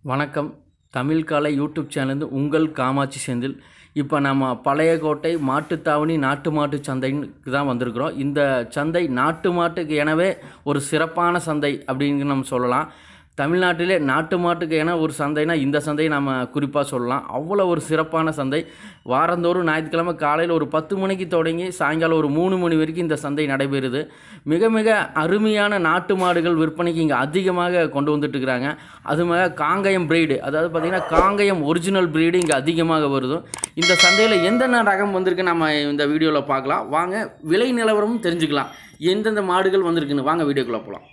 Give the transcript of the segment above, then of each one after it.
வணக்கம் தமிழ் காலை YouTube channel உங்கள் காமாட்சி செந்தில் இப்போ நம்ம பழையகோட்டை மாட்டுத்தாவணி நாட்டு மாட்டு சந்தைக்கு தான் வந்திருக்கிறோம் இந்த சந்தை நாட்டு மாட்டுக்கு எனவே ஒரு சிறப்பான சந்தை அப்படின்னு நம்ம சொல்லலாம் தமிழ்நாட்டிலே நாட்டு மாட்டுக்கு என ஒரு சந்தைனா இந்த சந்தையை நம்ம குறிப்பாக சொல்லலாம் அவ்வளோ ஒரு சிறப்பான சந்தை வாரந்தோறும் ஞாயிற்றுக்கிழமை காலையில் ஒரு பத்து மணிக்கு தொடங்கி சாயங்காலம் ஒரு மூணு மணி வரைக்கும் இந்த சந்தை நடைபெறுது மிக மிக அருமையான நாட்டு மாடுகள் விற்பனைக்கு இங்கே அதிகமாக கொண்டு வந்துட்டு இருக்கிறாங்க அது மாதிரி காங்கயம் பிரீடு அதாவது பார்த்திங்கன்னா காங்கயம் ஒரிஜினல் பிரீடு இங்கே அதிகமாக வருது இந்த சந்தையில் எந்தெந்த ரகம் வந்திருக்கு நம்ம இந்த வீடியோவில் பார்க்கலாம் வாங்க விலை நிலவரமும் தெரிஞ்சுக்கலாம் எந்தெந்த மாடுகள் வந்திருக்குன்னு வாங்க வீடியோக்குள்ளே போகலாம்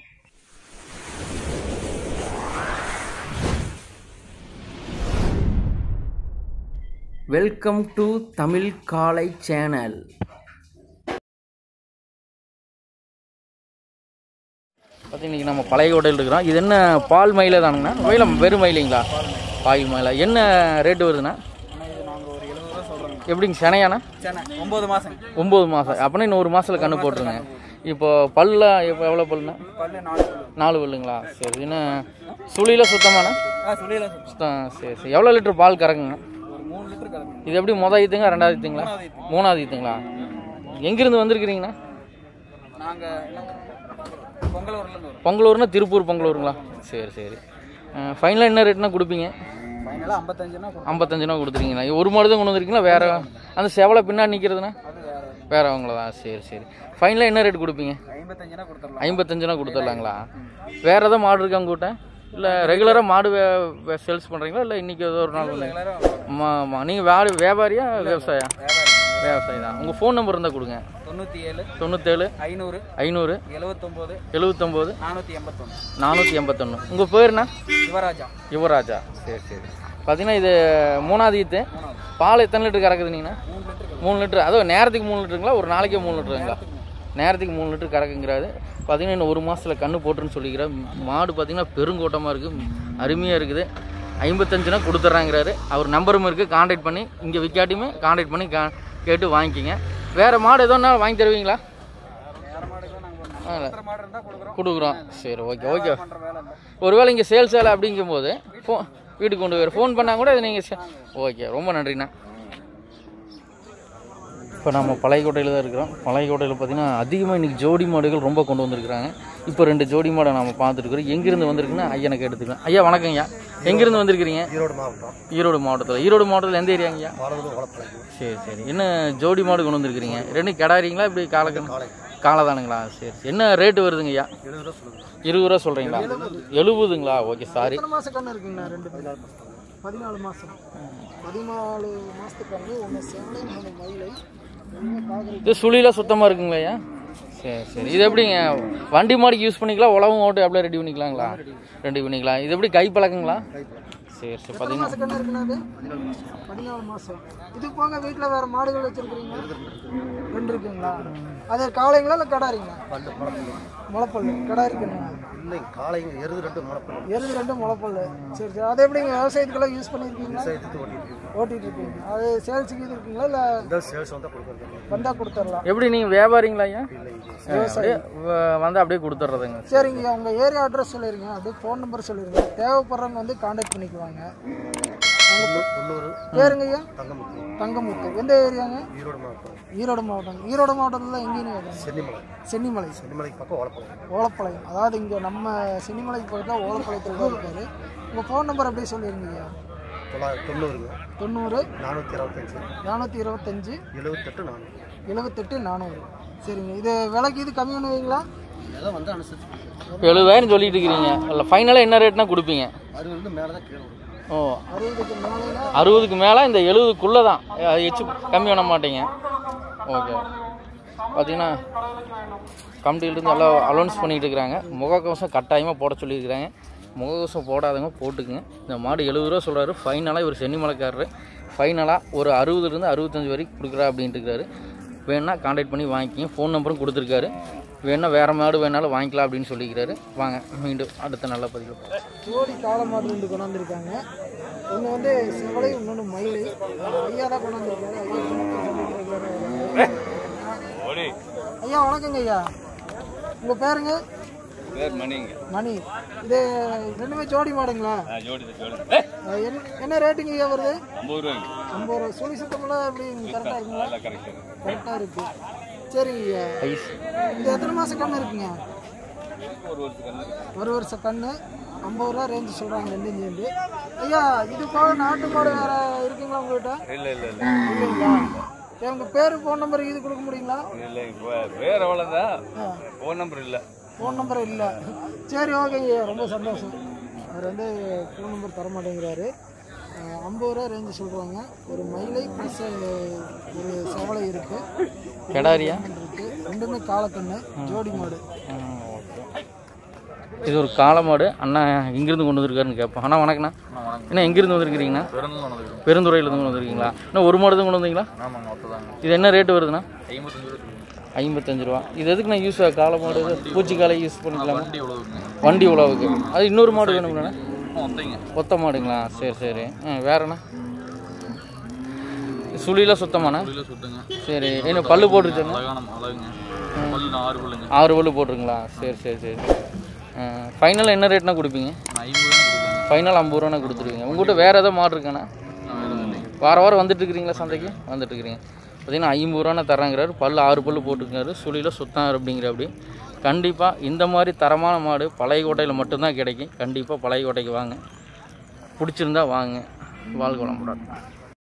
வெல்கம் டு தமிழ் காலை சேனல் பார்த்தீங்கன்னா இன்னைக்கு நம்ம பழைய ஹோட்டல் இருக்கிறோம் இது என்ன பால் மயில தானுங்கண்ணா மயிலம் வெறும் மயிலைங்களா பால் மயிலா என்ன ரேட்டு வருதுண்ணா எப்படிங்க செனையாண்ணா சென்னை ஒம்பது மாதம் ஒம்பது மாதம் அப்படின்னா இன்னும் ஒரு மாதத்தில் கண்ணு போட்டுருங்க இப்போ பல்ல இப்போ எவ்வளோ பல்லுண்ணா பல்லு நாலு நாலு பல்லுங்களா சரி இன்னும் சுழியில் சுத்தமாண்ணா ஆ சொல்லிடலாம் சார் சுத்தம் சரி சரி எவ்வளோ லிட்டர் பால் கறக்குங்க ஒரு மூணு லிட்டர் கலந்து இது எப்படி மொதல் ஈத்துங்க ரெண்டாவது ஈத்துங்களா மூணாவது ஈத்துங்களா எங்கேருந்து வந்திருக்கிறீங்கண்ணா நாங்கள் பொங்கலூர்லேருந்து வரோம் பொங்கலூர்னா திருப்பூர் பொங்கலூருங்களா சரி சரி ஃபைனலாக என்ன ரேட்னா கொடுப்பீங்க ஃபைனலாக ஐம்பத்தஞ்சுனா கொடுக்கும். ஐம்பத்தஞ்சுனா கொடுத்துருங்கண்ணா ஒரு மாடு தான் கொண்டு வந்திருக்கீங்களா வேறு அந்த செவலை பின்னாடி நிற்கிறதுண்ணா அது வேறு வேறு அவங்களா சரி சரி ஃபைனலாக என்ன ரேட் கொடுப்பீங்க ஐம்பத்தஞ்சுனா கொடுத்துடலாம் ஐம்பத்தஞ்சுனா கொடுத்துடலாங்களா வேறு எதாவது மாடு இருக்கா உங்ககிட்ட இல்லை ரெகுலராக மாடு சேல்ஸ் பண்ணுறீங்களா இல்லை இன்றைக்கி ஏதோ ஒரு நாள் வந்து எல்லாரும் நீங்கள் வே வியாபாரியா விவசாயா வியாபாரம் விவசாயி தான் உங்கள் ஃபோன் நம்பர் இருந்தால் கொடுங்க தொண்ணூற்றி ஏழு தொண்ணூற்றேழு ஐநூறு ஐநூறு எழுவத்தொம்போது எழுபத்தொம்போது நானூற்றி எண்பத்தொன்று நானூற்றி எண்பத்தொன்று உங்கள் பேருண்ணா யுவராஜா யுவராஜா சரி சரி பார்த்தீங்கன்னா இது மூணாவது ஈத்து பால் எத்தனை லிட்டர் கறக்குது நீங்கண்ணா மூணு லிட்டர் மூணு லிட்டர் அதுவும் நேரத்துக்கு மூணு லிட்டருங்களா ஒரு நாளைக்கே மூணு லிட்டருங்களா நேரத்துக்கு மூணு லிட்டர் கறக்குங்கிறாரு பார்த்தீங்கன்னா இன்னும் ஒரு மாதத்தில் கண்ணு போட்டுருன்னு சொல்லிக்கிறேன் மாடு பார்த்தீங்கன்னா பெருங்கோட்டமாக இருக்குது அருமையாக இருக்குது ஐம்பத்தஞ்சுனா கொடுத்துட்றாங்கிறாரு அவர் நம்பரும் இருக்குது காண்டாக்ட் பண்ணி இங்கே விற்காட்டியுமே காண்டாக்ட் பண்ணி கா கேட்டு வாங்கிக்கிங்க வேறு மாடு எதோன்னா வாங்கி தருவீங்களா வேறு மாடுக்கு நாங்கள் ஆ, எத்தனை மாடு இருந்தால் கொடுக்குறோம் கொடுக்குறோம் சரி ஓகே ஓகே பண்ணுற வேலை இல்லை ஒருவேளை இங்கே சேல்ஸ் வேலை அப்படிங்கும்போது ஃபோ வீட்டுக்கு கொண்டு போய் ஃபோன் பண்ணால் கூட இது நீங்கள் ஓகே ரொம்ப நன்றிண்ணா இப்போ நம்ம பழையக்கோட்டையில் தான் இருக்கிறோம் பழையக்கோட்டையில் பார்த்தீங்கன்னா அதிகமாக இன்றைக்கி ஜோடி மாடுகள் ரொம்ப கொண்டு வந்திருக்கிறாங்க இப்போ ரெண்டு ஜோடி மாடை நம்ம பார்த்துட்டு இருக்கிறோம் எங்கேருந்து வந்திருக்குன்னா ஐயா எனக்கு எடுத்துக்கலாம் ஐயா வணக்கம் ஐயா எங்கேருந்து வந்திருக்கிறீங்க ஈரோடு மாவட்டம் ஈரோடு மாவட்டத்தில் ஈரோடு மாவட்டத்தில் எந்த ஏரியாங்கய்யா பாலதூர் வளர்ப்புறை சரி சரி என்ன ஜோடி மாடு கொண்டு வந்திருக்கிறீங்க ரெண்டு கிடாரிங்களா இப்படி காலக்கண் காலதானுங்களா சரி சரி. என்ன ரேட்டு வருதுங்க ஐயா எழுபது ரூபா சொல்லுங்க இருபது ரூபா சொல்கிறீங்களா எழுபதுங்களா ஓகே சாரி எத்தனை மாதம் கண்ணு இருக்குங்கண்ணா ரெண்டு பேரும் பதினாலு மாதம் பதினாலு மாதத்துக்கு வந்து ஒன்று சேலை மூணு மயிலை ஒன்று காகரி இது சுழிலாம் சுத்தமாக இருக்குங்களா ஐயா சரி சரி இது எப்படிங்க வண்டி மாடிக்கு யூஸ் பண்ணிக்கலாம் உழவும் ஓட்டு அப்படியே ரெடி பண்ணிக்கலாங்களா ரெடி பண்ணிக்கலாம் இது எப்படி கை பழக்கங்களா சரி சரி பார்த்தீங்கன்னா மாதம் கண்ணு இருக்குண்ணா அது பதினாலு மாதம் இது போக வீட்டில் வேறு மாடுகள் வச்சுருக்கிறீங்களா ரெண்டு இருக்குங்களா அது காளைங்களா இல்லை கடாரிங்களா பல்லு முளப்பல்லு முளைப்பல்லு கடாரி கண்ணு இல்லைங்க காலைங்க எருது ரெண்டு முளப்பல்லு எருது ரெண்டும் முளைப்பல்லு சரி சரி அது எப்படிங்க விவசாயத்துக்கெல்லாம் யூஸ் பண்ணியிருக்கீங்களா சேர்த்து ஓட்டிட்டு இருக்கு ஓட்டிகிட்டு இருக்கீங்க அது சேல்ஸுக்கு இது இருக்குங்களா இல்லை இந்த சேல்ஸ் வந்தால் கொடுக்குறது வந்தால் கொடுத்துடலாம் எப்படி நீங்கள் வியாபாரிங்களா ஐயா இல்லைங்க அப்படியே வ- வந்து அப்படியே கொடுத்துட்றதுங்க சரிங்க உங்கள் ஏரியா அட்ரஸ் சொல்லிடுங்க அப்படியே ஃபோன் நம்பர் சொல்லிடுங்க தேவைப்படுறவங்க வந்து காண்டாக்ட் பண்ணிக்குவாங்க தொண்ணூறு பேருங்க ஐயா தங்கமுத்து தங்கமுத்து எந்த ஏரியாங்க ஈரோடு மாவட்டம் ஈரோடு மாவட்டம் ஈரோடு மாவட்டத்தில் தான் எங்கேயும் வருது சென்னிமலை சென்னிமலை சென்னிமலைக்கு பக்கம் வளர்ப்புறை ஓலப்பாளையம் அதாவது இங்கே நம்ம சென்னிமலைக்கு பக்கத்தில் ஓலப்பாளையத்தில் தான் இருக்காரு உங்கள் ஃபோன் நம்பர் அப்படியே சொல்லிடுங்க ஐயா தொள்ளாயிரத்தி தொண்ணூறுங்க தொண்ணூறு நானூற்றி இருபத்தஞ்சி நானூற்றி இருபத்தஞ்சி எழுபத்தெட்டு நானூறு எழுபத்தெட்டு நானூறு சரிங்க இது விலைக்கு இது கம்மி பண்ணுவீங்களா ஏதோ வந்து அனுசரிச்சு இப்போ எழுபதாயிரம் சொல்லிட்டு இருக்கிறீங்க இல்லை ஃபைனலாக என்ன ரேட்னா கொடுப்பீங்க அது வந்து மேலே தான் கீழே வரும் ஓ அறுபதுக்கு மேலேனா அறுபதுக்கு மேலே இந்த எழுபதுக்குள்ளே தான் அது எச்சு கம்மி பண்ண மாட்டீங்க ஓகே பார்த்தீங்கன்னா கமிட்டியிலிருந்து எல்லாம் அலௌன்ஸ் பண்ணிகிட்டு இருக்கிறாங்க முகக்கவசம் கட்டாயமாக போட சொல்லியிருக்கிறாங்க முகக்கவசம் போடாதவங்க போட்டுக்குங்க இந்த மாடு எழுபது ரூபா சொல்கிறாரு ஃபைனலாக இவர் சென்னிமலைக்காரரு ஃபைனலாக ஒரு அறுபதுலேருந்து அறுபத்தஞ்சு வரைக்கும் கொடுக்குறா அப்படின்ட்டு இருக்காரு வேணால் காண்டாக்ட் பண்ணி வாங்கிக்கிங்க ஃபோன் நம்பரும் கொடுத்துருக்காரு வேணா வேறு மாடு வேணாலும் வாங்கிக்கலாம் அப்படின்னு சொல்லிக்கிறாரு வாங்க மீண்டும் அடுத்த நல்ல பதிவில் பார்க்கலாம் ஜோடி காளை மாடு ரெண்டு கொண்டாந்துருக்காங்க ஒன்று வந்து செவலை இன்னொன்று மயில் ஐயா தான் கொண்டாந்துருக்காரு ஐயா சொல்லிட்டு ஐயா வணக்கங்க ஐயா உங்கள் பேருங்க பேர் மணிங்க மணி இது ரெண்டுமே ஜோடி மாடுங்களா ஆ ஜோடி தான், ஜோடி அஹ் என்ன- என்ன ரேட்டிங்க வருது ஐம்பது ரூபாய்ங்க ஐம்பது ரூபா சுழி சுத்தமெல்லாம் எப்படி கரெக்டாக இருக்குங்களா நல்லா கரெக்டாக கரெக்டாக இருக்கு சரிங்க ஐஸ் இது எத்தனை மாதம் கண்ணு இருக்குங்க ஒரு வருஷத்துக்கு ஒரு வருஷம் கண்ணு ஐம்பது ரூபா ரேஞ்சு சொல்கிறாங்க ரெண்டும் சேர்ந்து ஐயா இது போக நாட்டு மாடு வேறு இருக்குங்களா உங்கள்கிட்ட இல்லை இல்லை இல்லை இல்லைங்களா சரி, உங்க பேர் ஃபோன் நம்பர் இது கொடுக்க முடியுங்களா இல்லை பேர் அவ்வளோதான் ஃபோன் நம்பர் இல்லை ஃபோன் நம்பர் இல்லை சரி ஓகேங்க ரொம்ப சந்தோஷம் அவர் வந்து ஃபோன் நம்பர் தர மாட்டேங்கிறாரு அஹ், ஐம்பது ரூபா ரேஞ்சு சொல்கிறாங்க ஒரு மயிலை ப்ளஸ் ஒரு சவலை இருக்குது கெடாரியா இருக்கு ரெண்டுமே காலக்கண்ணு ஜோடி மாடு இது ஒரு காளை மாடு அண்ணா எங்கேருந்து கொண்டு வந்திருக்காருன்னு கேட்போம் அண்ணா வணக்கண்ணா என்ன எங்கேருந்து வந்திருக்கிறீங்கண்ணா பெருந்துறையிலேருந்து கொண்டு வந்திருக்கீங்களா இன்னும் ஒரு மாடு தான் கொண்டு வந்தீங்களா ஆமாங்க மொத்தம் இது என்ன ரேட்டு வருதுண்ணா ஐம்பத்தஞ்சு ரூபா ஐம்பத்தஞ்சு ரூபா இது எதுக்கு நான் யூஸ் காளை மாடு இது பூச்சி காலை யூஸ் பண்ணிக்கலாமா வண்டி எவ்வளோங்க வண்டி உழவுக்கு அது இன்னொரு மாடு வேணுங்களா மொத்தங்க ஒத்த மாடுங்களா சரி சரி ஆ வேறண்ணா சுழிலாம் சுத்தமாண்ணா கிலோ சுட்டுங்க சரி என்ன பல்லு போட்டுருச்சுங்க அழகான அழகுங்க பல்லு ஆறு பல்லுங்க ஆறு பல்லு போட்டிருங்களா சரி சரி சரி ஃபைனல் என்ன ரேட்னா கொடுப்பீங்க ஐம்பது ரூபா கொடுக்குறேங்க ஃபைனல் ஐம்பது ரூபானா கொடுத்துருவீங்க உங்கள்கிட்ட வேறு ஏதாவது மாடு இருக்காண்ணா வார வாரம் வந்துட்டு இருக்கிறீங்களா சந்தைக்கு வந்துட்டு இருக்கிறீங்க பார்த்தீங்கன்னா ஐம்பது ரூபானா தராங்கிறாரு பல்லு ஆறு பல்லு போட்டுருக்காரு சுழியில் சுத்தம் அப்படிங்கிற அப்படி கண்டிப்பாக இந்த மாதிரி தரமான மாடு பழைய கோட்டையில் மட்டும்தான் கிடைக்கும் கண்டிப்பாக பழைய கோட்டைக்கு வாங்க பிடிச்சிருந்தா வாங்க வாழ்க்கை வளமுடன்